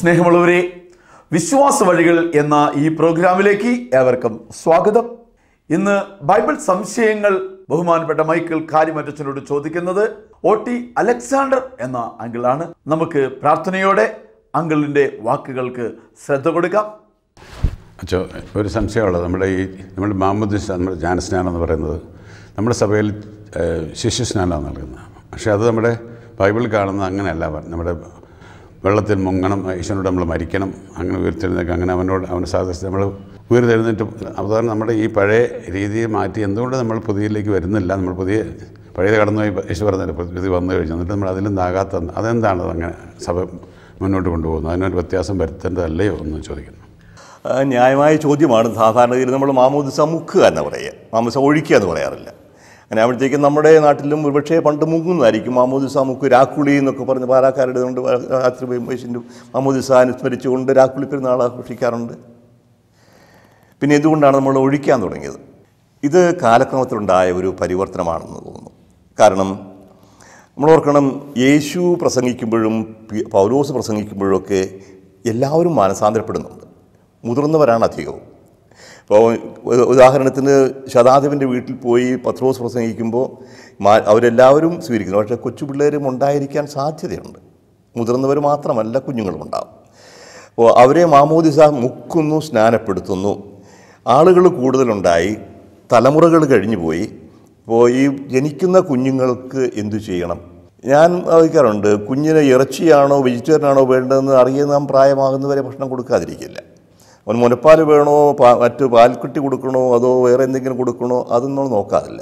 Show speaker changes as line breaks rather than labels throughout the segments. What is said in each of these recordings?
സ്നേഹമുള്ളവരെ വിശ്വാസ വഴികൾ എന്ന ഈ പ്രോഗ്രാമിലേക്ക് ഏവർക്കും സ്വാഗതം ഇന്ന് ബൈബിൾ സംശയങ്ങൾ ബഹുമാനപ്പെട്ട മൈക്കിൾ കാര്യമറ്റച്ചനോട് ചോദിക്കുന്നത് ഒ ടി അലക്സാണ്ടർ എന്ന അങ്കിളാണ് നമുക്ക് പ്രാർത്ഥനയോടെ അങ്കിളിന്റെ വാക്കുകൾക്ക് ശ്രദ്ധ കൊടുക്കാം
അച്ഛോ ഒരു സംശയമുള്ളത് നമ്മുടെ ഈ നമ്മുടെ മാമുദ് നമ്മുടെ ജ്ഞാനസ്നാനം എന്ന് പറയുന്നത് നമ്മുടെ സഭയിൽ ഏഹ്, ശിശുസ്നാനമാണ് നൽകുന്നത് പക്ഷേ അത് നമ്മുടെ ബൈബിളിൽ കാണുന്ന അങ്ങനെയല്ല പറ- നമ്മുടെ വെള്ളത്തിൽ മുങ്ങണം ഈശ്വരനോട് നമ്മൾ മരിക്കണം അങ്ങനെ ഉയർത്തെഴുന്നേക്ക് അങ്ങനെ അവനോട് അവൻ്റെ സാധിച്ച് നമ്മൾ ഉയർത്തെഴുന്നേറ്റ് അവതാരം നമ്മുടെ ഈ പഴയ രീതിയെ മാറ്റി എന്തുകൊണ്ട് നമ്മൾ പുതിയതിലേക്ക് വരുന്നില്ല നമ്മൾ പുതിയ പഴയത് കടന്നുപോയി യേശു പറഞ്ഞില്ല പുതിയ വന്നു കഴിഞ്ഞു എന്നിട്ട് നമ്മൾ അതിലും നാകാത്ത അതെന്താണ് അങ്ങനെ സഭ മുന്നോട്ട് കൊണ്ടുപോകുന്നത് അതിനൊരു വ്യത്യാസം വരുത്തേണ്ടതല്ലയോ എന്ന് ചോദിക്കുന്നു
ആ, ന്യായമായ ചോദ്യമാണ് സാധാരണഗതിയിൽ നമ്മൾ മാമോദിസ മുക്കുക എന്ന് പറയുക മാമോദിസ ഒഴിക്കുക എന്ന് പറയാറില്ല അങ്ങനെ ആകുമ്പോഴത്തേക്കും നമ്മുടെ നാട്ടിലും ഒരുപക്ഷേ പണ്ട് മുങ്ങുന്നതായിരിക്കും മാമോദിസ മുക്ക് രാക്കുളി എന്നൊക്കെ പറഞ്ഞ് പാലാക്കാരുടെ കൊണ്ട് രാത്രി വൈശിൻ്റെ മാമോദിസ അനുസ്മരിച്ചുകൊണ്ട് രാക്കുളി പെരുന്നാൾ ആഘോഷിക്കാറുണ്ട് പിന്നെ എന്തുകൊണ്ടാണ് നമ്മൾ ഒഴിക്കാൻ തുടങ്ങിയത് ഇത് കാലക്രമത്തിലുണ്ടായ ഒരു പരിവർത്തനമാണെന്ന് തോന്നുന്നു കാരണം നമ്മൾ ഓർക്കണം യേശു പ്രസംഗിക്കുമ്പോഴും പി- പൗലോസ് പ്രസംഗിക്കുമ്പോഴും ഒക്കെ എല്ലാവരും മാനസാന്തരപ്പെടുന്നുണ്ട് മുതിർന്നവരാണ് അധികവും ഇപ്പോൾ ഉ- ഉദാഹരണത്തിന് ശതാധിപൻ്റെ വീട്ടിൽ പോയി പത്രോസ് പ്രസംഗിക്കുമ്പോൾ മാ- അവരെല്ലാവരും സ്വീകരിക്കുന്നു പക്ഷേ കൊച്ചു പിള്ളേരും ഉണ്ടായിരിക്കാൻ സാധ്യതയുണ്ട് മുതിർന്നവർ മാത്രമല്ല കുഞ്ഞുങ്ങളും ഉണ്ടാവും അപ്പോൾ അവരെ മാമോദിസ മുക്കുന്നു സ്നാനപ്പെടുത്തുന്നു ആളുകൾ കൂടുതലുണ്ടായി തലമുറകൾ കഴിഞ്ഞു പോയി അപ്പോൾ ഈ ജനിക്കുന്ന കുഞ്ഞുങ്ങൾക്ക് എന്തു ചെയ്യണം ഞാൻ ആലോചിക്കാറുണ്ട് കുഞ്ഞിന് ഇറച്ചിയാണോ വെജിറ്റേറിയൻ ആണോ വേണ്ടതെന്ന് അറിയാൻ നാം പ്രായമാകുന്നവരെ ഭക്ഷണം കൊടുക്കാതിരിക്കില്ല അവന് മുലപ്പാൽ വേണോ പാ മറ്റ് പാൽക്കുട്ടി കൊടുക്കണോ അതോ വേറെ എന്തെങ്കിലും കൊടുക്കണോ അതൊന്നും നമ്മൾ നോക്കാറില്ല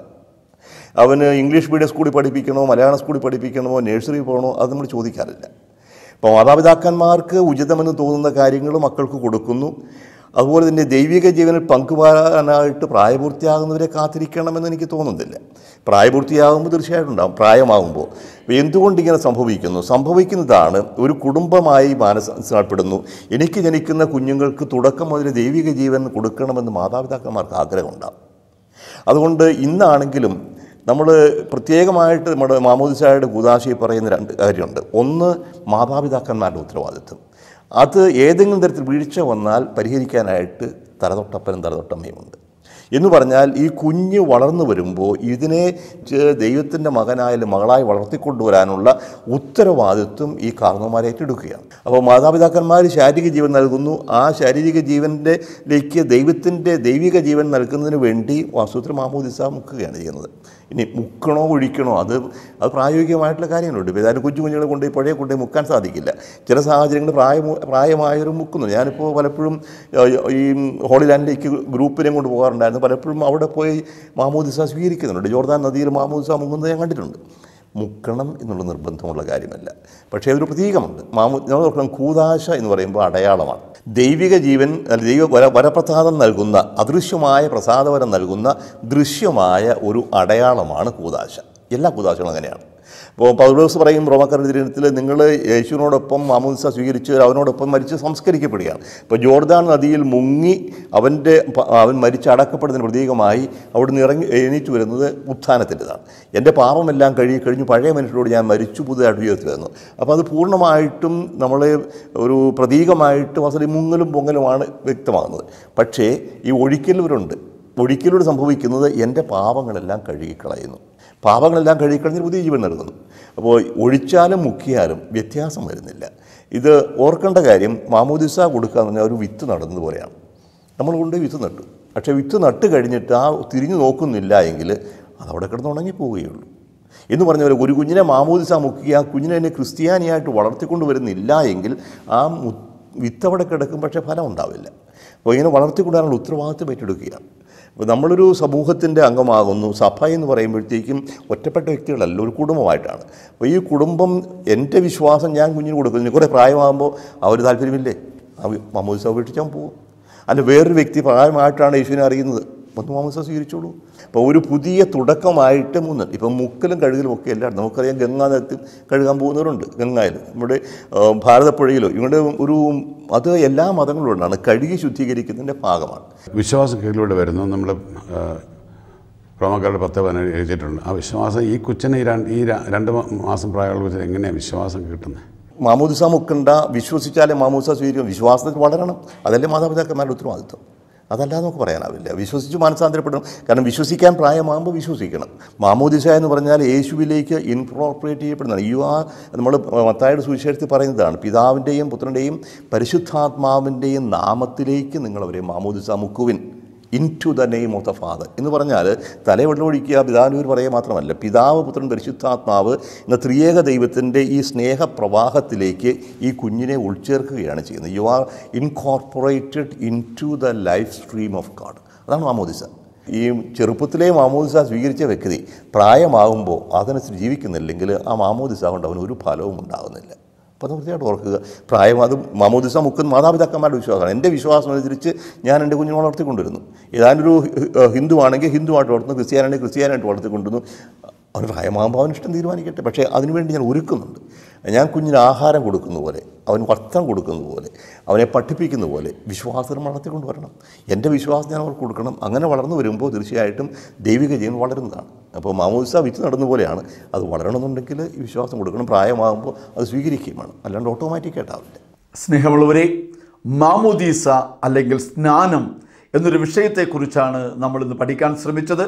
അവന് ഇംഗ്ലീഷ് മീഡിയം സ്കൂളിൽ പഠിപ്പിക്കണോ മലയാളം സ്കൂളിൽ പഠിപ്പിക്കണമോ നഴ്സറി പോകണോ അത് നമ്മൾ ചോദിക്കാറില്ല അപ്പോൾ മാതാപിതാക്കന്മാർക്ക് ഉചിതമെന്ന് തോന്നുന്ന കാര്യങ്ങൾ മക്കൾക്ക് കൊടുക്കുന്നു അതുപോലെ തന്നെ ദൈവിക ജീവനിൽ പങ്കുവരാനായിട്ട് പ്രായപൂർത്തിയാകുന്നവരെ കാത്തിരിക്കണമെന്ന് എനിക്ക് തോന്നുന്നില്ല പ്രായപൂർത്തിയാകുമ്പോൾ തീർച്ചയായിട്ടും ഉണ്ടാകും പ്രായമാകുമ്പോൾ അപ്പോൾ എന്തുകൊണ്ട് ഇങ്ങനെ സംഭവിക്കുന്നു സംഭവിക്കുന്നതാണ് ഒരു കുടുംബമായി മാനസപ്പെടുന്നു എനിക്ക് ജനിക്കുന്ന കുഞ്ഞുങ്ങൾക്ക് തുടക്കം മുതൽ ദൈവിക ജീവൻ കൊടുക്കണമെന്ന് മാതാപിതാക്കന്മാർക്ക് ആഗ്രഹമുണ്ടാകും അതുകൊണ്ട് ഇന്നാണെങ്കിലും നമ്മൾ പ്രത്യേകമായിട്ട് നമ്മുടെ മാമോദിസായുടെ കൂതാശയിൽ പറയുന്ന രണ്ട് കാര്യമുണ്ട് ഒന്ന് മാതാപിതാക്കന്മാരുടെ ഉത്തരവാദിത്വം അത് ഏതെങ്കിലും തരത്തിൽ വീഴ്ച വന്നാൽ പരിഹരിക്കാനായിട്ട് തലതൊട്ടപ്പനും തലതൊട്ടമ്മയുമുണ്ട് എന്ന് പറഞ്ഞാൽ ഈ കുഞ്ഞ് വളർന്നു വരുമ്പോൾ ഇതിനെ ചെ- ദൈവത്തിൻ്റെ മകനായാലും മകളായി വളർത്തിക്കൊണ്ടുവരാനുള്ള ഉത്തരവാദിത്വം ഈ കാരണവന്മാരെ ഏറ്റെടുക്കുകയാണ് അപ്പോൾ മാതാപിതാക്കന്മാർ ശാരീരിക ജീവൻ നൽകുന്നു ആ ശാരീരിക ജീവൻ്റെ ലേക്ക് ദൈവത്തിൻ്റെ ദൈവിക ജീവൻ നൽകുന്നതിന് വേണ്ടി വാസ്തുത്ര മാമോദിസ മുക്കുകയാണ് ചെയ്യുന്നത് ഇനി മുക്കണോ ഒഴിക്കണോ അത് അത് പ്രായോഗികമായിട്ടുള്ള കാര്യങ്ങളുണ്ട് ഇപ്പോൾ ഏതായാലും കൊച്ചു കുഞ്ഞുങ്ങളെ കൊണ്ട് പുഴയെ കൊണ്ട് മുക്കാൻ സാധിക്കില്ല ചില സാഹചര്യങ്ങളിൽ പ്രായം പ്രായമായവരും മുക്കുന്നു ഞാനിപ്പോൾ പലപ്പോഴും ഏഹ്, ഈ ഹോളി ലാൻഡിലേക്ക് ഗ്രൂപ്പിനെയും കൊണ്ട് പോകാറുണ്ടായിരുന്നു പലപ്പോഴും അവിടെ പോയി മാമോദിസ സ്വീകരിക്കുന്നുണ്ട് ജോർദാൻ നദിയിൽ മാമോദിസ മുങ്ങുന്നത് ഞാൻ കണ്ടിട്ടുണ്ട് മുക്കണം എന്നുള്ള നിർബന്ധമുള്ള കാര്യമല്ല പക്ഷേ അതൊരു പ്രതീകമുണ്ട് മാമു നമ്മൾ ഓർക്കണം കൂതാശ എന്ന് പറയുമ്പോൾ അടയാളമാണ് ദൈവിക ജീവൻ അല്ല ദൈവ വര വരപ്രസാദം നൽകുന്ന അദൃശ്യമായ പ്രസാദവരം നൽകുന്ന ദൃശ്യമായ ഒരു അടയാളമാണ് കൂതാശ എല്ലാ കൂതാശകളും അങ്ങനെയാണ് ഇപ്പോൾ പൗലോസ് പറയും റോമക്കാരുടെ ദിനത്തിൽ നിങ്ങൾ യേശുവിനോടൊപ്പം മാമോദിസ സ്വീകരിച്ച് അവനോടൊപ്പം മരിച്ച് സംസ്കരിക്കപ്പെടുകയാണ് ഇപ്പോൾ ജോർദാൻ നദിയിൽ മുങ്ങി അവൻ്റെ പ- അവൻ മരിച്ച് അടക്കപ്പെടുന്നതിന് പ്രതീകമായി അവിടുന്ന് ഇറങ്ങി എണീറ്റ് വരുന്നത് ഉത്ഥാനത്തിൻ്റെതാണ് എൻ്റെ പാപമെല്ലാം കഴുകി കഴിഞ്ഞു പഴയ മനുഷ്യരോട് ഞാൻ മരിച്ചു പുതുതായിട്ട് ജീവിതത്തിൽ വന്നു അപ്പോൾ അത് പൂർണ്ണമായിട്ടും നമ്മളെ ഒരു പ്രതീകമായിട്ട് വസതി മുങ്ങലും പൊങ്ങലുമാണ് വ്യക്തമാകുന്നത് പക്ഷേ ഈ ഒഴിക്കലൂരുണ്ട് ഒഴിക്കലൂടെ സംഭവിക്കുന്നത് എൻ്റെ പാപങ്ങളെല്ലാം കഴുകിക്കളയുന്നു പാപങ്ങളെല്ലാം കഴുകിക്കളഞ്ഞ് പുതിയ ജീവൻ നൽകുന്നു അപ്പോൾ ഒഴിച്ചാലും മുക്കിയാലും വ്യത്യാസം വരുന്നില്ല ഇത് ഓർക്കേണ്ട കാര്യം മാമോദിസ കൊടുക്കുക എന്ന് പറഞ്ഞാൽ ഒരു വിത്ത് നടുന്നത് പോലെയാണ് നമ്മൾ കൊണ്ട് വിത്ത് നട്ടു പക്ഷേ വിത്ത് നട്ട് കഴിഞ്ഞിട്ട് ആ തിരിഞ്ഞു നോക്കുന്നില്ല എങ്കിൽ അതവിടെ കിടന്ന് ഉണങ്ങി പോവുകയുള്ളൂ എന്ന് പറഞ്ഞ പോലെ ഒരു കുഞ്ഞിനെ മാമോദിസ മുക്കുക ആ കുഞ്ഞിനെ എന്നെ ക്രിസ്ത്യാനിയായിട്ട് വളർത്തിക്കൊണ്ട് വരുന്നില്ല എങ്കിൽ ആ മു- വിത്ത് അവിടെ കിടക്കും പക്ഷേ ഫലം ഉണ്ടാവില്ല അപ്പോൾ ഇങ്ങനെ വളർത്തിക്കൊണ്ടുവരാനുള്ള ഉത്തരവാദിത്വം ഏറ്റെടുക്കുകയാണ് അപ്പോൾ നമ്മളൊരു സമൂഹത്തിൻ്റെ അംഗമാകുന്നു സഭ എന്ന് പറയുമ്പോഴത്തേക്കും ഒറ്റപ്പെട്ട വ്യക്തികളല്ല ഒരു കുടുംബമായിട്ടാണ് അപ്പോൾ ഈ കുടുംബം എൻ്റെ വിശ്വാസം ഞാൻ കുഞ്ഞിന് കൊടുക്കുന്നു കുറേ പ്രായമാകുമ്പോൾ അവർ താല്പര്യമില്ലേ ആ മമ്മൂദിസ ഉപേക്ഷിച്ചാൽ പോകും അല്ല വേറൊരു വ്യക്തി പ്രായമായിട്ടാണ് യേശുവിനെ അറിയുന്നത് ഒന്ന് മാമൂസ സ്വീകരിച്ചോളൂ അപ്പോൾ ഒരു പുതിയ തുടക്കമായിട്ട് മൂന്ന് ഇപ്പം മുക്കലും കഴുകലും ഒക്കെ എല്ലാം നമുക്കറിയാം ഗംഗാ നദത്തിൽ കഴുകാൻ പോകുന്നവരുണ്ട് ഗംഗായിൽ നമ്മുടെ ആ, ഭാരതപ്പുഴയിലോ ഇവിടെ ഒരു അത് എല്ലാ മതങ്ങളുണ്ടാണ് കഴുകി ശുദ്ധീകരിക്കുന്നതിൻ്റെ ഭാഗമാണ്
വിശ്വാസം കീഴിലൂടെ വരുന്നു നമ്മൾ റോമക്കാരുടെ പത്ത് പതിനേഴ് എഴുതിയിട്ടുണ്ട് ആ വിശ്വാസം ഈ കൊച്ചിന് ഈ രണ്ട് ഈ ര- രണ്ട് മാ- മാസം പ്രായമുള്ള കൊച്ചിന് എങ്ങനെയാണ് വിശ്വാസം കിട്ടുന്നത്
മാമോദിസ മുക്കണ്ട വിശ്വസിച്ചാലേ മാമോദിസ സ്വീകരിക്കും വിശ്വാസത്തിൽ വളരണം അതല്ലേ മാതാപിതാക്കന്മാരുടെ ഉത്തരവാദിത്വം അതല്ലാതെ നമുക്ക് പറയാനാവില്ല വിശ്വസിച്ച് മാനസാന്തരപ്പെടണം കാരണം വിശ്വസിക്കാൻ പ്രായമാകുമ്പോൾ വിശ്വസിക്കണം മാമോദിസ എന്ന് പറഞ്ഞാൽ യേശുവിലേക്ക് ഇൻകോർപ്പറേറ്റ് ചെയ്യപ്പെടുന്നതാണ് യു ആർ നമ്മൾ മത്തായുടെ സുവിശേഷത്തിൽ പറയുന്നതാണ് പിതാവിൻ്റെയും പുത്രൻ്റെയും പരിശുദ്ധാത്മാവിൻ്റെയും നാമത്തിലേക്ക് നിങ്ങളവരെ മാമോദിസ മുക്കുവിൻ into the name of the father എന്ന് പറഞ്ഞാൽ തലവെള്ളമൊഴിക്കുക പിതാവിനൂർ പറയുക മാത്രമല്ല പിതാവ് പുത്രൻ പരിശുദ്ധാത്മാവ് എന്ന ത്രിയേക ദൈവത്തിൻ്റെ ഈ സ്നേഹപ്രവാഹത്തിലേക്ക് ഈ കുഞ്ഞിനെ ഉൾച്ചേർക്കുകയാണ് ചെയ്യുന്നത് you are incorporated into the life stream of God അതാണ് മാമോദിസ ഈ ചെറുപ്പത്തിലെ മാമോദിസ സ്വീകരിച്ച വ്യക്തി പ്രായമാകുമ്പോൾ അതനുസരിച്ച് ജീവിക്കുന്നില്ലെങ്കിൽ ആ മാമോദിസ കൊണ്ട് അവന് ഒരു ഫലവും ഉണ്ടാകുന്നില്ല അപ്പോൾ അത് കൃത്യമായിട്ട് ഓർക്കുക പ്രായം അത് മാമോദിസ മുക്കുന്ന മാതാപിതാക്കന്മാരുടെ വിശ്വാസമാണ് എൻ്റെ വിശ്വാസം അനുസരിച്ച് ഞാൻ എൻ്റെ കുഞ്ഞിനെ വളർത്തിക്കൊണ്ടിരുന്നു ഏതാണ്ടൊരു ഹിന്ദു ആണെങ്കിൽ ഹിന്ദുവായിട്ട് വളർത്തുന്നു ക്രിസ്ത്യാനാണെങ്കിൽ ക്രിസ്ത്യാനായിട്ട് വളർത്തിക്കൊണ്ടിരുന്നു അവന് പ്രായമാകുമ്പോൾ അവൻ ഇഷ്ടം തീരുമാനിക്കട്ടെ പക്ഷേ അതിനുവേണ്ടി ഞാൻ ഒരുക്കുന്നുണ്ട് ഞാൻ കുഞ്ഞിന് ആഹാരം കൊടുക്കുന്ന പോലെ അവന് വസ്ത്രം കൊടുക്കുന്ന പോലെ അവനെ പഠിപ്പിക്കുന്ന പോലെ വിശ്വാസം വളർത്തിക്കൊണ്ട് വരണം എൻ്റെ വിശ്വാസം ഞാൻ അവർക്ക് കൊടുക്കണം അങ്ങനെ വളർന്നു വരുമ്പോൾ തീർച്ചയായിട്ടും ദൈവിക ജീവൻ വളരുന്നതാണ് അപ്പോൾ മാമോദിസ വിത്ത് നടന്ന പോലെയാണ് അത് വളരണമെന്നുണ്ടെങ്കിൽ ഈ വിശ്വാസം കൊടുക്കണം പ്രായമാകുമ്പോൾ അത് സ്വീകരിക്കുകയും വേണം അല്ലാണ്ട് ഓട്ടോമാറ്റിക്കായിട്ടാവില്ല
സ്നേഹമുള്ളവരെ മാമോദീസ അല്ലെങ്കിൽ സ്നാനം എന്നൊരു വിഷയത്തെക്കുറിച്ചാണ് നമ്മളിന്ന് പഠിക്കാൻ ശ്രമിച്ചത്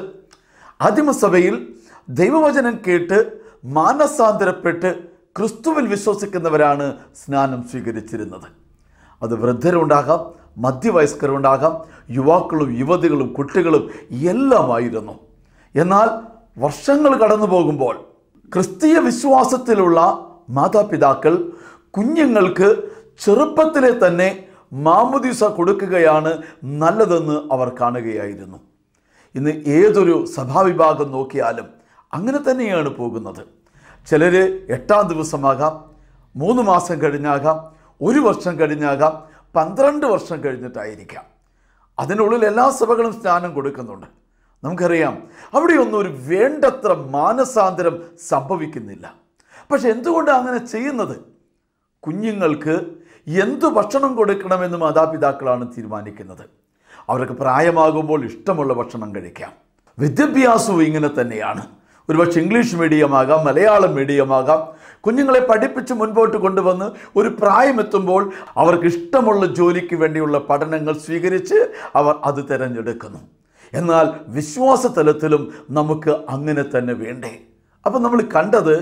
ആദിമസഭയിൽ ദൈവവചനം കേട്ട് മാനസാന്തരപ്പെട്ട് ക്രിസ്തുവിൽ വിശ്വസിക്കുന്നവരാണ് സ്നാനം സ്വീകരിച്ചിരുന്നത് അത് വൃദ്ധരുണ്ടാകാം മധ്യവയസ്കരുണ്ടാകാം യുവാക്കളും യുവതികളും കുട്ടികളും എല്ലാമായിരുന്നു എന്നാൽ വർഷങ്ങൾ കടന്നു പോകുമ്പോൾ ക്രിസ്തീയ വിശ്വാസത്തിലുള്ള മാതാപിതാക്കൾ കുഞ്ഞുങ്ങൾക്ക് ചെറുപ്പത്തിലെ തന്നെ മാമുദീസ കൊടുക്കുകയാണ് നല്ലതെന്ന് അവർ കാണുകയായിരുന്നു ഇന്ന് ഏതൊരു സഭാവിഭാഗം നോക്കിയാലും അങ്ങനെ തന്നെയാണ് പോകുന്നത് ചിലർ എട്ടാം ദിവസമാകാം മൂന്ന് മാസം കഴിഞ്ഞാകാം ഒരു വർഷം കഴിഞ്ഞാകാം പന്ത്രണ്ട് വർഷം കഴിഞ്ഞിട്ടായിരിക്കാം അതിനുള്ളിൽ എല്ലാ സഭകളും സ്നാനം കൊടുക്കുന്നുണ്ട് നമുക്കറിയാം അവിടെയൊന്നും ഒരു വേണ്ടത്ര മാനസാന്തരം സംഭവിക്കുന്നില്ല പക്ഷെ എന്തുകൊണ്ടാണ് അങ്ങനെ ചെയ്യുന്നത് കുഞ്ഞുങ്ങൾക്ക് എന്തു ഭക്ഷണം കൊടുക്കണമെന്ന് മാതാപിതാക്കളാണ് തീരുമാനിക്കുന്നത് അവർക്ക് പ്രായമാകുമ്പോൾ ഇഷ്ടമുള്ള ഭക്ഷണം കഴിക്കാം വിദ്യാഭ്യാസവും ഇങ്ങനെ തന്നെയാണ് ഒരുപക്ഷെ ഇംഗ്ലീഷ് മീഡിയമാകാം മലയാളം മീഡിയമാകാം കുഞ്ഞുങ്ങളെ പഠിപ്പിച്ച് മുൻപോട്ട് കൊണ്ടുവന്ന് ഒരു പ്രായമെത്തുമ്പോൾ അവർക്ക് ഇഷ്ടമുള്ള ജോലിക്ക് വേണ്ടിയുള്ള പഠനങ്ങൾ സ്വീകരിച്ച് അവർ അത് തിരഞ്ഞെടുക്കുന്നു എന്നാൽ വിശ്വാസ തലത്തിലും നമുക്ക് അങ്ങനെ തന്നെ വേണ്ടേ അപ്പം നമ്മൾ കണ്ടത്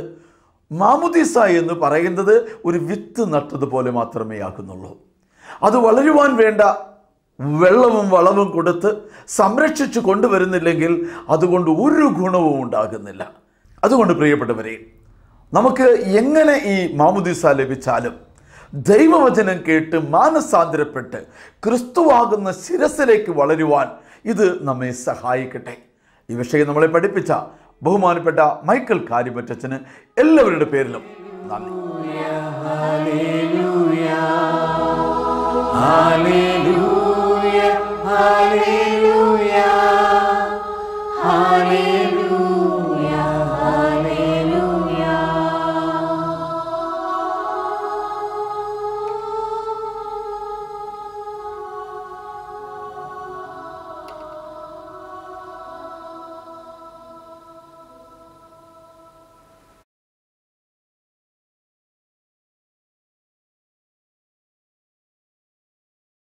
മാമുദീസ എന്ന് പറയുന്നത് ഒരു വിത്ത് നട്ടതുപോലെ മാത്രമേ ആകുന്നുള്ളൂ അത് വളരുവാൻ വേണ്ട വെള്ളവും വളവും കൊടുത്ത് സംരക്ഷിച്ചു കൊണ്ടുവരുന്നില്ലെങ്കിൽ അതുകൊണ്ട് ഒരു ഗുണവും ഉണ്ടാകുന്നില്ല അതുകൊണ്ട് പ്രിയപ്പെട്ടവരെ നമുക്ക് എങ്ങനെ ഈ മാമുദീസ ലഭിച്ചാലും ദൈവവചനം കേട്ട് മാനസാന്തരപ്പെട്ട് ക്രിസ്തുവാകുന്ന ശിരസിലേക്ക് വളരുവാൻ ഇത് നമ്മെ സഹായിക്കട്ടെ ഈ വിഷയം നമ്മളെ പഠിപ്പിച്ച ബഹുമാനപ്പെട്ട മൈക്കൽ കാര്യപറ്റച്ചന് എല്ലാവരുടെ പേരിലും നന്ദി
Hallelujah, hallelujah.